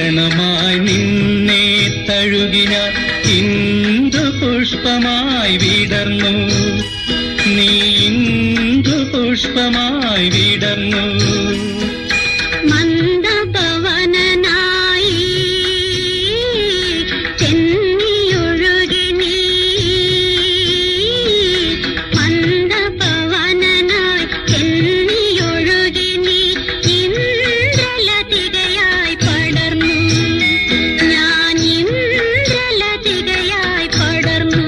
കിരണമായി നിന്നെ തഴുകി ഞാൻ ഇന്ദു പുഷ്പമായി വിടർന്നു നീ ഇന്ദു പുഷ്പമായി വിടർന്നു മന്ദപവനനായി ചെന്നിയൊഴുകി നീ മന്ദപവനനായി ചെന്നിയൊഴുകി നീ ഇന്ദ്രലതികയായി പടർന്നു ഞാൻ ഇന്ദ്രലതികയായി പടർന്നു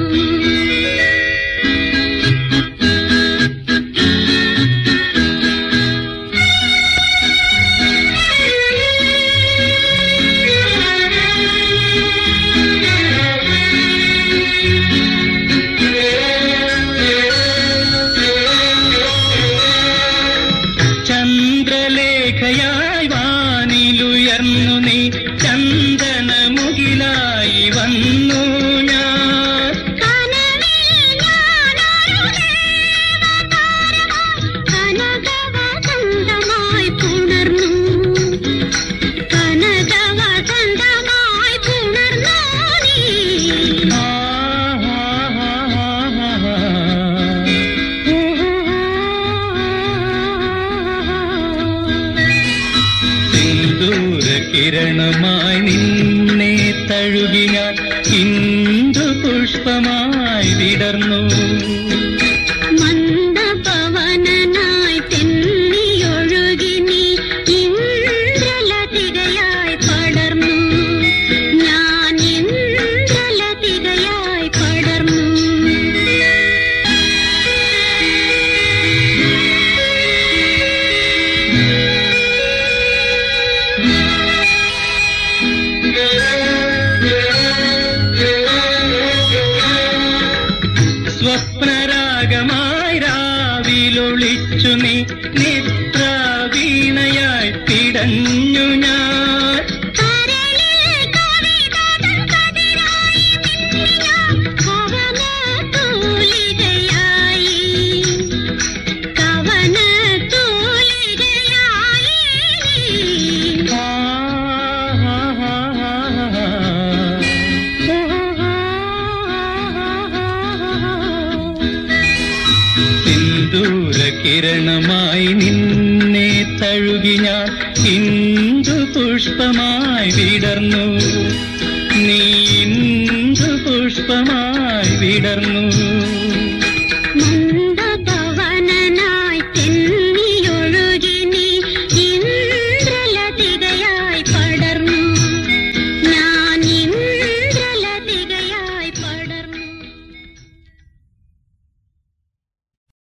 ചന്ദ്രലേഖയായി വാനിലുയർന്നു നീ ചന്ദനമുകിലായി വന്നു ഞാൻ കനകവസന്തമായി പുണർന്നു കനകവസന്തമായി പുണർന്നു നീ ആ, ആ, ആ, ആ, ആ. സിന്ദൂര കിരണമായി നിന്നെ തഴുകി ഞാൻ ഇന്ദു പുഷ്പമായി വിടർന്നു മന്ദപവനനായി തെന്നിയൊഴുകി നീ ഇന്ദ്രലതികയായി പടർന്നു ഞാൻ ഇന്ദ്രലതികയായി പടർന്നു സ്വപ്നരാഗമായി രാവിലൊളിച്ചു നീ നിദ്രാവീണയായി പിടഞ്ഞു ഞാൻ കരളിൽ കവിതകൾ കതിരായി മിന്നിയ കവനത്തൂലികയായി കവനത്തൂലികയായി ആ, ആ, ആ, ആ, ആ. സിന്ദൂര കിരണമായി നിന്നെ തഴുകി ഞാൻ ഇന്ദു പുഷ്പമായി വിടർന്നു നീ ഇന്ദു പുഷ്പമായി വിടർന്നു